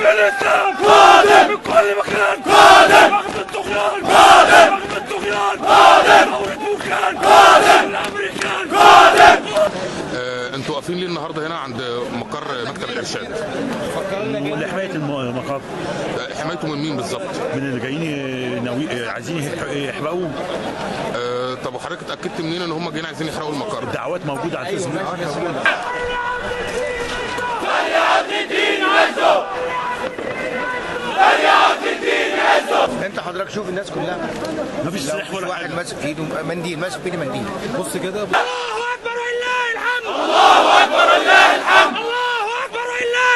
الاسلام قادم من كل مكان قادم رغم الطغيان قادم رغم الطغيان قادم ثورة بركان قادم الامريكان قادم آه، انتوا واقفين ليه النهارده هنا عند مقر مكتب الارشاد لحمايه الم- المقر آه، حمايته من مين بالظبط من اللي جايين ناوي عايزين يح- يحرقوا آه، طب وحضرتك اتاكدت منين ان هم جايين عايزين يحرقوا المقر دعوات موجوده على الفيسبوك انت حضرتك شوف الناس كلها مفيش لو سلاح في ولا واحد حاجه ماسك في ايده منديل ماسك في ايده منديل بص كده الله اكبر ولله الحمد الله اكبر ولله الحمد الله اكبر ولله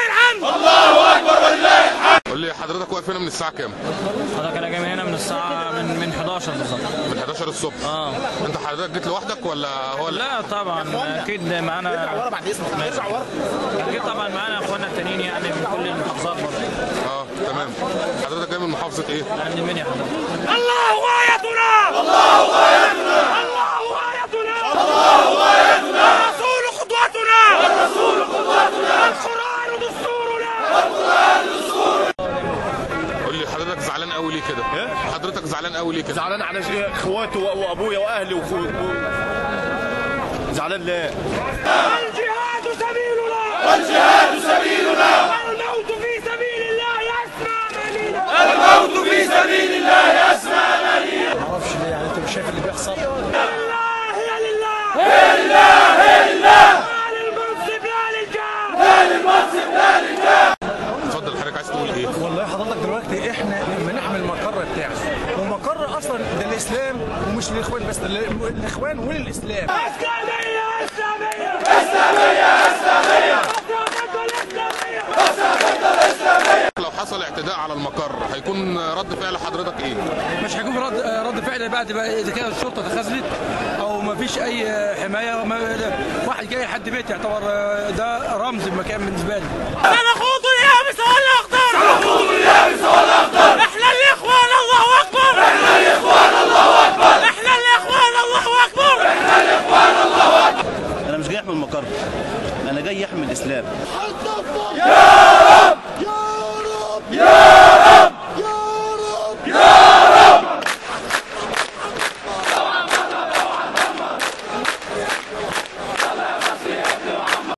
الحمد قول لي حضرتك واقف هنا من الساعه كام حضرتك انا جاي من هنا من الساعة من من 11 بالظبط من 11 الصبح اه انت حضرتك جيت لوحدك ولا هو اللي لا طبعا اكيد معانا ارجع ورا بعد اذنك ارجع ورا اكيد طبعا معانا اخواننا التانيين يعني من كل المحافظات برضه اه تمام حضرتك جاي من محافظه ايه انا من المنيا حضرتك الله غايتنا الله غايتنا الله غايتنا الله غايتنا الرسول قدوتنا الرسول قدوتنا القرآن دستورنا قول لي حضرتك زعلان قوي ليه كده حضرتك زعلان قوي ليه كده زعلان على اخواتي وابويا واهلي واخوي زعلان ليه؟ الجهاد سبيلنا والجهاد سبيلنا الموت في سبيل الله أسمى منينا الموت في سبيل الله أسمى منينا معرفش ليه يعني انت مش شايف اللي بيحصل لله هي لله هي لله هي لله لا للمنصب لا للجاه لا للمنصب لا للجاه اتفضل حضرتك عايز تقول ايه والله حضرتك دلوقتي احنا لما نحمل المقر بتاعنا ومقر اصلا ده الاسلام ومش للاخوان بس ده للاخوان وللاسلام إسلامية إسلامية إسلامية إسلامية الإسلامية لو حصل اعتداء على المقر هيكون رد فعل حضرتك ايه مش هيكون رد رد فعل بعد بقى اذا كانت الشرطه تخاذلت او ما فيش اي حمايه ما واحد جاي لحد بيتي يعتبر ده رمز المكان بالنسبه لي أنا